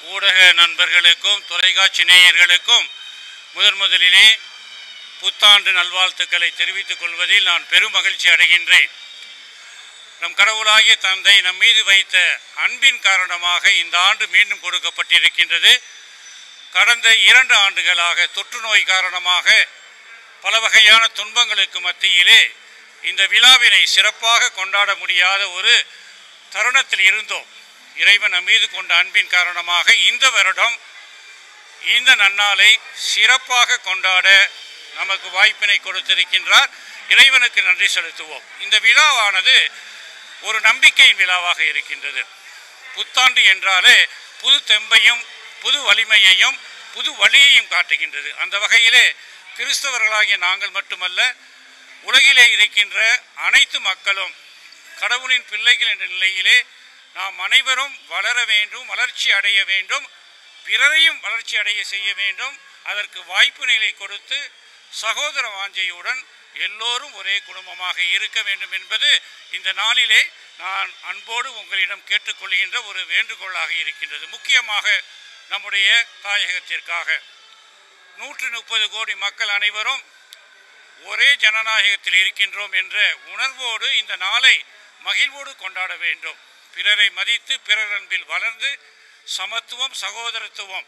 ஊடக நண்பர்களுக்கும் தொலைக்காட்சி நேயர்களுக்கும் முதன் முதலிலே புத்தாண்டு நல்வாழ்த்துக்களை தெரிவித்துக் கொள்வதில் நான் பெரும் மகிழ்ச்சி அடைகின்றேன் நம் கடவுளாகிய தந்தை நம் மீது வைத்த அன்பின் காரணமாக இந்த ஆண்டு மீண்டும் கொடுக்கப்பட்டிருக்கின்றது கடந்த இரண்டு ஆண்டுகளாக தொற்று நோய் காரணமாக பல வகையான துன்பங்களுக்கு மத்தியிலே இந்த விழாவினை சிறப்பாக கொண்டாட முடியாத ஒரு தருணத்தில் இருந்தோம் இறைவன் நம் மீது கொண்ட அன்பின் காரணமாக இந்த வருடம் இந்த நன்னாளை சிறப்பாக கொண்டாட நமக்கு வாய்ப்பினை கொடுத்திருக்கின்றார் இறைவனுக்கு நன்றி செலுத்துவோம் இந்த விழாவானது ஒரு நம்பிக்கையின் விழாவாக இருக்கின்றது புத்தாண்டு என்றாலே புது தெம்பையும் புது வலிமையையும் புது வழியையும் காட்டுகின்றது அந்த வகையிலே கிறிஸ்தவர்களாகிய நாங்கள் மட்டுமல்ல உலகிலே இருக்கின்ற அனைத்து மக்களும் கடவுளின் பிள்ளைகள் என்ற நிலையிலே நாம் அனைவரும் வளர வேண்டும் வளர்ச்சி அடைய வேண்டும் பிறரையும் வளர்ச்சி அடைய செய்ய வேண்டும் அதற்கு வாய்ப்பு நிலை கொடுத்து சகோதர வாஞ்சையுடன் எல்லோரும் ஒரே குடும்பமாக இருக்க வேண்டும் என்பது இந்த நாளிலே நான் அன்போடு உங்களிடம் கேட்டுக்கொள்கின்ற ஒரு வேண்டுகோளாக இருக்கின்றது முக்கியமாக நம்முடைய தாயகத்திற்காக நூற்று முப்பது கோடி மக்கள் அனைவரும் ஒரே ஜனநாயகத்தில் இருக்கின்றோம் என்ற உணர்வோடு இந்த நாளை மகிழ்வோடு கொண்டாட வேண்டும் பிறரை மதித்து பிறர் அன்பில் வளர்ந்து சமத்துவம் சகோதரத்துவம்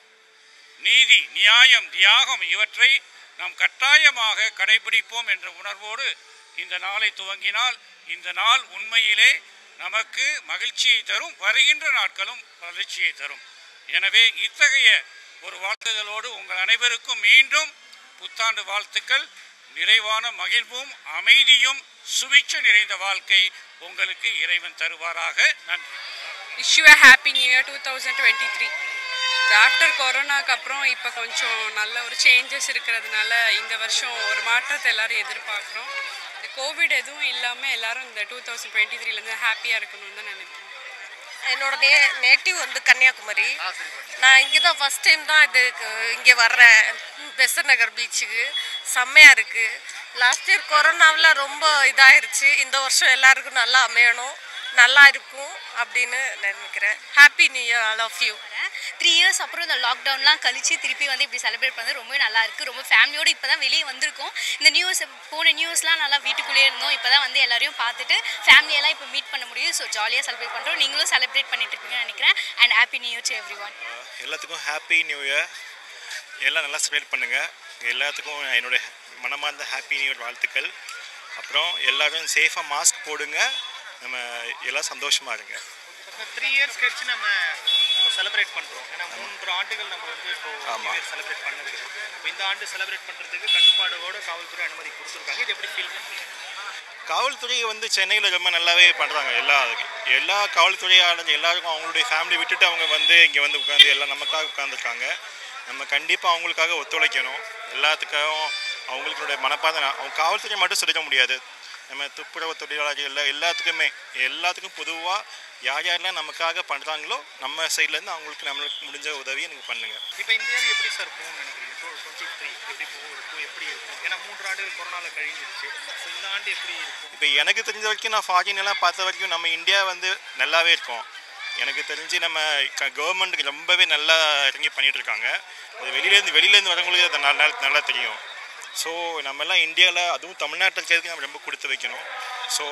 நீதி நியாயம் தியாகம் இவற்றை நாம் கட்டாயமாக கடைபிடிப்போம் என்ற உணர்வோடு இந்த நாளை துவங்கினால் இந்த நாள் உண்மையிலே நமக்கு மகிழ்ச்சியை தரும் வருகின்ற நாட்களும் வளர்ச்சியை தரும் எனவே இத்தகைய ஒரு வாழ்த்துதலோடு உங்கள் அனைவருக்கும் மீண்டும் புத்தாண்டு வாழ்த்துக்கள் நிறைவான மகிழ்வும் அமைதியும் சுபிட்ச நிறைந்த வாழ்க்கை உங்களுக்கு இறைவன் தருவாராக நன்றி wish you happy new year two thousand twenty three இந்த ஆஃப்டர் கொரோனாக்கு அப்புறம் இப்போ கொஞ்சம் நல்ல ஒரு சேஞ்சஸ் இருக்கிறதுனால இந்த வருஷம் ஒரு மாற்றத்தை எல்லாரும் எதிர்பார்க்குறோம் இந்த கோவிட் எதுவும் இல்லாமல் எல்லாரும் இந்த டூ தௌசண்ட் டுவெண்ட்டி த்ரீலேருந்து ஹாப்பியாக இருக்கணும்னு தான் நினைக்கிறேன் என்னோட நே நேட்டிவ் வந்து கன்னியாகுமரி நான் இங்கே தான் ஃபஸ்ட் டைம் தான் இது இங்கே வர்றேன் பெசர் நகர் பீச்சுக்கு செம்மையாக இருக்குது லாஸ்ட் இயர் கொரோனாவில் ரொம்ப இதாயிருச்சு இந்த வருஷம் எல்லாருக்கும் நல்லா அமையணும் நல்லா இருக்கும் அப்படின்னு நினைக்கிறேன் happy new year all of you three years அப்புறம் இந்த லாக்டவுன்லாம் கழிச்சு திருப்பி வந்து இப்படி செலிப்ரேட் பண்ணது ரொம்ப நல்லா இருக்கு ரொம்ப ஃபேமிலியோடு இப்போ தான் வெளியே வந்திருக்கோம் இந்த நியூஸ் போன நியூஸ்லாம் நல்லா வீட்டுக்குள்ளேயே இருந்தோம் இப்போ தான் வந்து எல்லாரையும் பார்த்துட்டு ஃபேமிலியெல்லாம் இப்போ மீட் பண்ண முடியும் ஸோ ஜாலியாக செலிப்ரேட் பண்ணுறோம் நீங்களும் செலிப்ரேட் பண்ணிட்டு இருப்பீங்கன்னு நினைக்கிறேன் and happy new year to everyone எல்லாத்துக்கும் ஹாப்பி நியூ இயர் எல்லாம் நல்லா செலிப்ரேட் பண்ணுங்கள் எல்லாத்துக்கும் என்னோட மனமார்ந்த ஹாப்பி நியூ இயர் வாழ்த்துக்கள் அப்புறம் எல்லாரும் சேஃபாக மாஸ்க் போடுங்க நம்ம எல்லாம் சந்தோஷமாக இருங்க த்ரீ இயர்ஸ் கழிச்சு நம்ம இப்போ செலிப்ரேட் பண்ணுறோம் ஏன்னா மூன்று ஆண்டுகள் நம்ம வந்து இப்போ ஆமா. செலிப்ரேட் பண்ணது இப்போ இந்த ஆண்டு செலிப்ரேட் பண்ணுறதுக்கு கட்டுப்பாடோட காவல்துறை அனுமதி கொடுத்துருக்காங்க இது எப்படி ஃபீல் பண்ணுறீங்க காவல்துறை வந்து சென்னையில் ரொம்ப நல்லாவே பண்ணுறாங்க எல்லா எல்லா காவல்துறையாளர் எல்லாருக்கும் அவங்களுடைய ஃபேமிலி விட்டுட்டு அவங்க வந்து இங்கே வந்து உட்காந்து எல்லாம் நமக்காக உட்காந்துருக்காங்க நம்ம கண்டிப்பாக அவங்களுக்காக ஒத்துழைக்கணும் எல்லாத்துக்காகவும் அவங்களுடைய மனப்பாத அவங்க காவல்துறை மட்டும் சொல்லிக்க முடியாது நம்ம துப்புரவு தொழிலாளர்கள் எல்லா எல்லாத்துக்குமே எல்லாத்துக்கும் பொதுவாக யார் யாரெல்லாம் நமக்காக பண்ணுறாங்களோ நம்ம சைட்லேருந்து அவங்களுக்கு நம்மளுக்கு முடிஞ்ச உதவியை நீங்கள் பண்ணுங்கள் இப்போ இந்த இயர் எப்படி சார் போகும்னு நினைக்கிறீங்க டுவெண்ட்டி த்ரீ எப்படி போகும் இருக்கும் எப்படி இருக்கும் ஏன்னா மூன்று ஆண்டுகள் கொரோனாவில் கழிஞ்சிருச்சு ஸோ இந்த ஆண்டு எப்படி இருக்கும் இப்போ எனக்கு தெரிஞ்ச வரைக்கும் நான் ஃபாரின் எல்லாம் பார்த்த வரைக்கும் நம்ம இந்தியா வந்து நல்லாவே இருக்கோம் எனக்கு தெரிஞ்சு நம்ம கவர்மெண்ட்டுக்கு ரொம்பவே நல்லா இறங்கி பண்ணிட்டு இருக்காங்க அது வெளியிலேருந்து வெளியிலேருந்து வரவங்களுக்கு அது நல்லா நல்லா தெரியும் ஸோ நம்மெல்லாம் இந்தியாவில் அதுவும் தமிழ்நாட்டில் இருக்கிறதுக்கு நம்ம ரொம்ப கொடுத்து வைக்கணும் ஸோ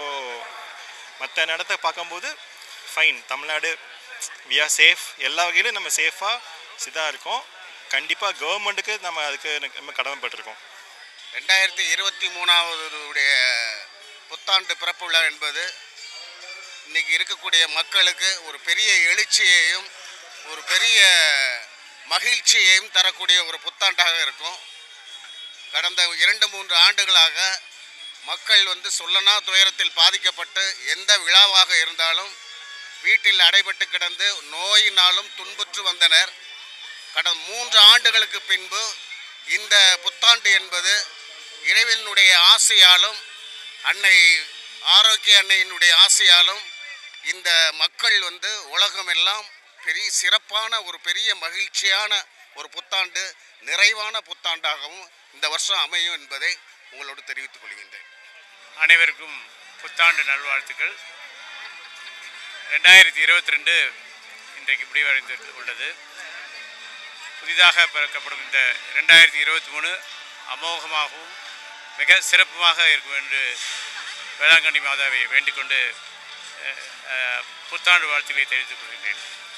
மற்ற இடத்த பார்க்கும்போது fine Tamil Nadu we are safe எல்லா வகையிலும் நம்ம சேஃபாக இதாக இருக்கோம் கண்டிப்பாக கவர்மெண்ட்டுக்கு நம்ம அதுக்கு நம்ம கடமைப்பட்டிருக்கோம் ரெண்டாயிரத்தி இருபத்தி மூணாவதுடைய புத்தாண்டு பிறப்பு விழா என்பது இன்னைக்கு இருக்கக்கூடிய மக்களுக்கு ஒரு பெரிய எழுச்சியையும் ஒரு பெரிய மகிழ்ச்சியையும் தரக்கூடிய ஒரு புத்தாண்டாக இருக்கும் கடந்த இரண்டு மூன்று ஆண்டுகளாக மக்கள் வந்து சொல்லனா துயரத்தில் பாதிக்கப்பட்டு எந்த விழாவாக இருந்தாலும் வீட்டில் அடைபட்டு கிடந்து நோயினாலும் துன்புற்று வந்தனர் கடந்த மூன்று ஆண்டுகளுக்கு பின்பு இந்த புத்தாண்டு என்பது இறைவனுடைய ஆசையாலும் அன்னை ஆரோக்கிய அன்னையினுடைய ஆசையாலும் இந்த மக்கள் வந்து உலகமெல்லாம் பெரிய சிறப்பான ஒரு பெரிய மகிழ்ச்சியான ஒரு புத்தாண்டு நிறைவான புத்தாண்டாகவும் இந்த வருஷம் அமையும் என்பதை உங்களோடு தெரிவித்துக் கொள்கின்றேன் அனைவருக்கும் புத்தாண்டு நல்வாழ்த்துக்கள் ரெண்டாயிரத்தி இருபத்தி ரெண்டு இன்றைக்கு முடிவடைந்து உள்ளது புதிதாக பிறக்கப்படும் இந்த ரெண்டாயிரத்தி இருபத்தி மூணு அமோகமாகவும் மிக சிறப்புமாக இருக்கும் என்று வேளாங்கண்ணி மாதாவை வேண்டிக் கொண்டு அஹ், அஹ், புத்தாண்டு வாழ்த்துக்களை தெரிவித்துக் கொள்கிறேன்